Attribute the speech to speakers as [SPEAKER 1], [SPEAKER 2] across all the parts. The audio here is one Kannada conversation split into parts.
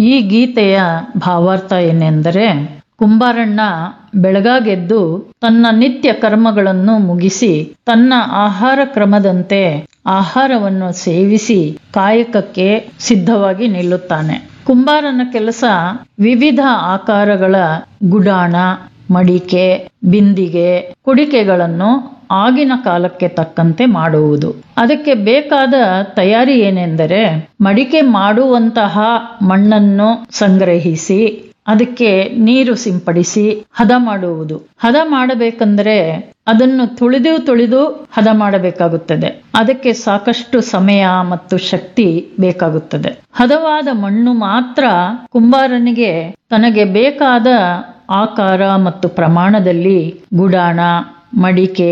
[SPEAKER 1] ಈ ಗೀತೆಯ ಭಾವಾರ್ಥ ಏನೆಂದರೆ ಕುಂಬಾರಣ್ಣ ಬೆಳಗಾಗೆದ್ದು ತನ್ನ ನಿತ್ಯ ಕರ್ಮಗಳನ್ನು ಮುಗಿಸಿ ತನ್ನ ಆಹಾರ ಕ್ರಮದಂತೆ ಆಹಾರವನ್ನು ಸೇವಿಸಿ ಕಾಯಕಕ್ಕೆ ಸಿದ್ಧವಾಗಿ ನಿಲ್ಲುತ್ತಾನೆ ಕುಂಬಾರನ ಕೆಲಸ ವಿವಿಧ ಆಕಾರಗಳ ಗುಡಾಣ ಮಡಿಕೆ ಬಿಂದಿಗೆ ಕುಡಿಕೆಗಳನ್ನು ಆಗಿನ ಕಾಲಕ್ಕೆ ತಕ್ಕಂತೆ ಮಾಡುವುದು ಅದಕ್ಕೆ ಬೇಕಾದ ತಯಾರಿ ಏನೆಂದರೆ ಮಡಿಕೆ ಮಾಡುವಂತಹ ಮಣ್ಣನ್ನು ಸಂಗ್ರಹಿಸಿ ಅದಕ್ಕೆ ನೀರು ಸಿಂಪಡಿಸಿ ಹದ ಮಾಡುವುದು ಹದ ಮಾಡಬೇಕಂದ್ರೆ ಅದನ್ನು ತುಳಿದು ತುಳಿದು ಹದ ಮಾಡಬೇಕಾಗುತ್ತದೆ ಅದಕ್ಕೆ ಸಾಕಷ್ಟು ಸಮಯ ಮತ್ತು ಶಕ್ತಿ ಬೇಕಾಗುತ್ತದೆ ಹದವಾದ ಮಣ್ಣು ಮಾತ್ರ ಕುಂಬಾರನಿಗೆ ತನಗೆ ಬೇಕಾದ ಆಕಾರ ಮತ್ತು ಪ್ರಮಾಣದಲ್ಲಿ ಗುಡಾಣ ಮಡಿಕೆ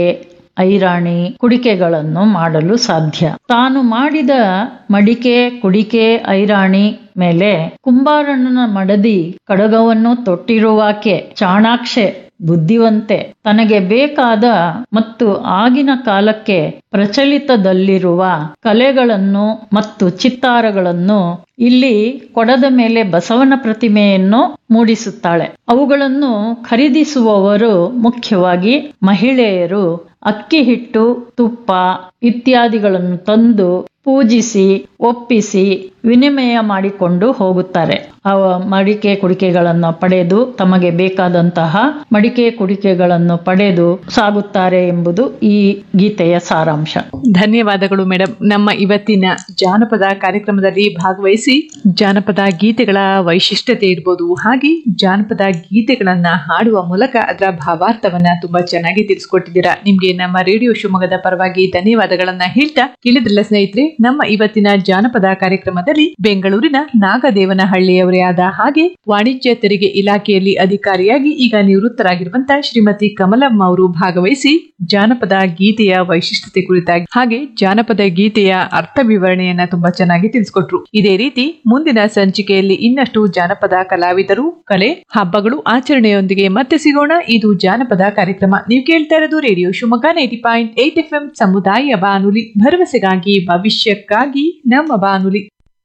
[SPEAKER 1] ಐರಾಣಿ ಕುಡಿಕೆಗಳನ್ನು ಮಾಡಲು ಸಾಧ್ಯ ತಾನು ಮಾಡಿದ ಮಡಿಕೆ ಕುಡಿಕೆ ಐರಾಣಿ ಮೇಲೆ ಕುಂಬಾರಣ್ಣನ ಮಡದಿ ಕಡಗವನ್ನು ತೊಟ್ಟಿರುವಾಕೆ ಚಾಣಾಕ್ಷೆ ಬುದ್ಧಿವಂತೆ ತನಗೆ ಬೇಕಾದ ಮತ್ತು ಆಗಿನ ಕಾಲಕ್ಕೆ ಪ್ರಚಲಿತದಲ್ಲಿರುವ ಕಲೆಗಳನ್ನು ಮತ್ತು ಚಿತ್ತಾರಗಳನ್ನು ಇಲ್ಲಿ ಕೊಡದ ಮೇಲೆ ಬಸವನ ಪ್ರತಿಮೆಯನ್ನು ಮೂಡಿಸುತ್ತಾಳೆ ಅವುಗಳನ್ನು ಖರೀದಿಸುವವರು ಮುಖ್ಯವಾಗಿ ಮಹಿಳೆಯರು ಅಕ್ಕಿ ಹಿಟ್ಟು ತುಪ್ಪ ಇತ್ಯಾದಿಗಳನ್ನು ತಂದು ಪೂಜಿಸಿ ಒಪ್ಪಿಸಿ ವಿನಿಮಯ ಮಾಡಿಕೊಂಡು ಹೋಗುತ್ತಾರೆ ಅವ ಮಡಿಕೆ ಕುಡಿಕೆಗಳನ್ನು ಪಡೆದು ತಮಗೆ ಬೇಕಾದಂತಹ ಮಡಿಕೆ ಕುಡಿಕೆಗಳನ್ನು ಪಡೆದು ಸಾಗುತ್ತಾರೆ ಎಂಬುದು ಈ ಗೀತೆಯ ಸಾರಾಂಶ
[SPEAKER 2] ಧನ್ಯವಾದಗಳು ಮೇಡಮ್ ನಮ್ಮ ಇವತ್ತಿನ ಜಾನಪದ ಕಾರ್ಯಕ್ರಮದಲ್ಲಿ ಭಾಗವಹಿಸಿ ಜಾನಪದ ಗೀತೆಗಳ ವೈಶಿಷ್ಟ್ಯತೆ ಇರ್ಬೋದು ಹಾಗೆ ಜಾನಪದ ಗೀತೆಗಳನ್ನ ಹಾಡುವ ಮೂಲಕ ಅದರ ಭಾವಾರ್ಥವನ್ನ ತುಂಬಾ ಚೆನ್ನಾಗಿ ತಿಳಿಸ್ಕೊಟ್ಟಿದ್ದೀರಾ ನಿಮ್ಗೆ ನಮ್ಮ ರೇಡಿಯೋ ಶಿವಮೊಗ್ಗದ ಪರವಾಗಿ ಧನ್ಯವಾದಗಳನ್ನ ಹೇಳ್ತಾ ಕೇಳಿದ್ರಲ್ಲ ಸ್ನೇಹಿತರೆ ನಮ್ಮ ಇವತ್ತಿನ ಜಾನಪದ ಕಾರ್ಯಕ್ರಮದಲ್ಲಿ ಬೆಂಗಳೂರಿನ ನಾಗದೇವನಹಳ್ಳಿಯವರೇ ಆದ ಹಾಗೆ ವಾಣಿಜ್ಯ ತೆರಿಗೆ ಇಲಾಖೆಯಲ್ಲಿ ಅಧಿಕಾರಿಯಾಗಿ ಈಗ ನಿವೃತ್ತರಾಗಿರುವಂತ ಶ್ರೀಮತಿ ಕಮಲಮ್ಮ ಅವರು ಭಾಗವಹಿಸಿ ಜಾನಪದ ಗೀತೆಯ ವೈಶಿಷ್ಟ್ಯತೆ ಕುರಿತಾಗಿ ಹಾಗೆ ಜಾನಪದ ಗೀತೆಯ ಅರ್ಥ ವಿವರಣೆಯನ್ನ ತುಂಬಾ ಚೆನ್ನಾಗಿ ತಿಳಿಸ್ಕೊಟ್ರು ಇದೇ ರೀತಿ ಮುಂದಿನ ಸಂಚಿಕೆಯಲ್ಲಿ ಇನ್ನಷ್ಟು ಜಾನಪದ ಕಲಾವಿದರು ಕಲೆ ಹಬ್ಬಗಳು ಆಚರಣೆಯೊಂದಿಗೆ ಮತ್ತೆ ಸಿಗೋಣ ಇದು ಜಾನಪದ ಕಾರ್ಯಕ್ರಮ ನೀವು ಕೇಳ್ತಾ ಇರೋದು radio Shivamogga ninety point eight F M ಸಮುದಾಯ ಬಾನುಲಿ ಭರವಸೆಗಾಗಿ ಭವಿಷ್ಯಕ್ಕಾಗಿ ನಮ್ಮ ಬಾನುಲಿ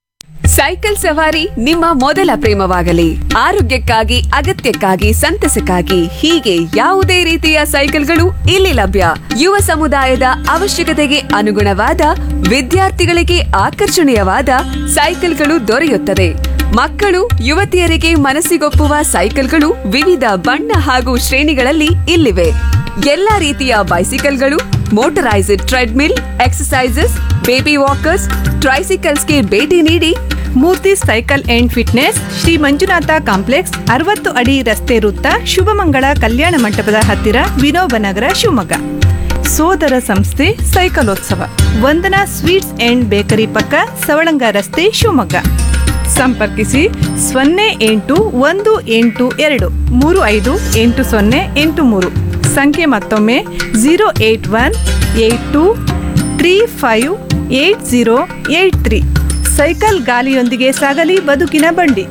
[SPEAKER 3] ಸೈಕಲ್ ಸವಾರಿ ನಿಮ್ಮ ಮೊದಲ ಪ್ರೇಮವಾಗಲಿ ಆರೋಗ್ಯಕ್ಕಾಗಿ ಅಗತ್ಯಕ್ಕಾಗಿ ಸಂತಸಕ್ಕಾಗಿ ಹೀಗೆ ಯಾವುದೇ ರೀತಿಯ ಸೈಕಲ್ಗಳು ಇಲ್ಲಿ ಲಭ್ಯ ಯುವ ಸಮುದಾಯದ ಅವಶ್ಯಕತೆಗೆ ಅನುಗುಣವಾದ ವಿದ್ಯಾರ್ಥಿಗಳಿಗೆ ಆಕರ್ಷಣೀಯವಾದ ಸೈಕಲ್ಗಳು ದೊರೆಯುತ್ತದೆ ಮಕ್ಕಳು ಯುವತಿಯರಿಗೆ ಮನಸ್ಸಿಗೊಪ್ಪುವ ಸೈಕಲ್ಗಳು ವಿವಿಧ ಬಣ್ಣ ಹಾಗೂ ಶ್ರೇಣಿಗಳಲ್ಲಿ ಇಲ್ಲಿವೆ ಎಲ್ಲಾ ರೀತಿಯ ಬೈಸಿಕಲ್ಗಳು motorised treadmill exercises baby walkers ಟ್ರೈಸಿಕಲ್ಸ್ಗೆ ಭೇಟಿ ನೀಡಿ
[SPEAKER 4] Murthy cycle and fitness Shri Manjunatha complex ಅರವತ್ತು ಅಡಿ ರಸ್ತೆ ವೃತ್ತ ಶುಭಮಂಗಳ ಕಲ್ಯಾಣ ಮಂಟಪದ ಹತ್ತಿರ ವಿನೋಬ ನಗರ ಶಿವಮೊಗ್ಗ ಸೋದರ ಸಂಸ್ಥೆ ಸೈಕಲೋತ್ಸವ ವಂದನಾ ಸ್ವೀಟ್ಸ್ ಅಂಡ್ ಬೇಕರಿ ಪಕ್ಕ ಸವಳಂಗ ರಸ್ತೆ ಶಿವಮೊಗ್ಗ ಸಂಪರ್ಕಿಸಿ ಸೊನ್ನೆ ಎಂಟು ಒಂದು ಎಂಟು ಎರಡು ಮೂರು ಐದು ಎಂಟು ಸೊನ್ನೆ ಎಂಟು ಮೂರು ಸಂಖ್ಯೆ ಮತ್ತೊಮ್ಮೆ zero eight one eight two three five eight zero eight three cycle ಗಾಲಿಯೊಂದಿಗೆ ಸಾಗಲಿ ಬದುಕಿನ ಬಂಡಿ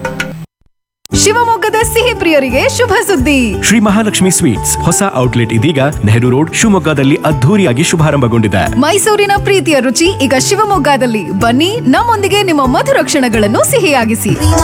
[SPEAKER 3] ಶಿವಮೊಗ್ಗದ ಸಿಹಿ ಪ್ರಿಯರಿಗೆ ಶುಭ ಸುದ್ದಿ
[SPEAKER 5] ಶ್ರೀ ಮಹಾಲಕ್ಷ್ಮಿ ಸ್ವೀಟ್ಸ್ ಹೊಸ ಔಟ್ಲೆಟ್ ಇದೀಗ ನೆಹರು ರೋಡ್ ಶಿವಮೊಗ್ಗದಲ್ಲಿ ಅದ್ಧೂರಿಯಾಗಿ ಶುಭಾರಂಭಗೊಂಡಿದೆ
[SPEAKER 3] ಮೈಸೂರಿನ ಪ್ರೀತಿಯ ರುಚಿ ಈಗ ಶಿವಮೊಗ್ಗದಲ್ಲಿ ಬನ್ನಿ ನಮ್ಮೊಂದಿಗೆ ನಿಮ್ಮ ಮಧುರ ಕ್ಷಣಗಳನ್ನು ಸಿಹಿಯಾಗಿಸಿ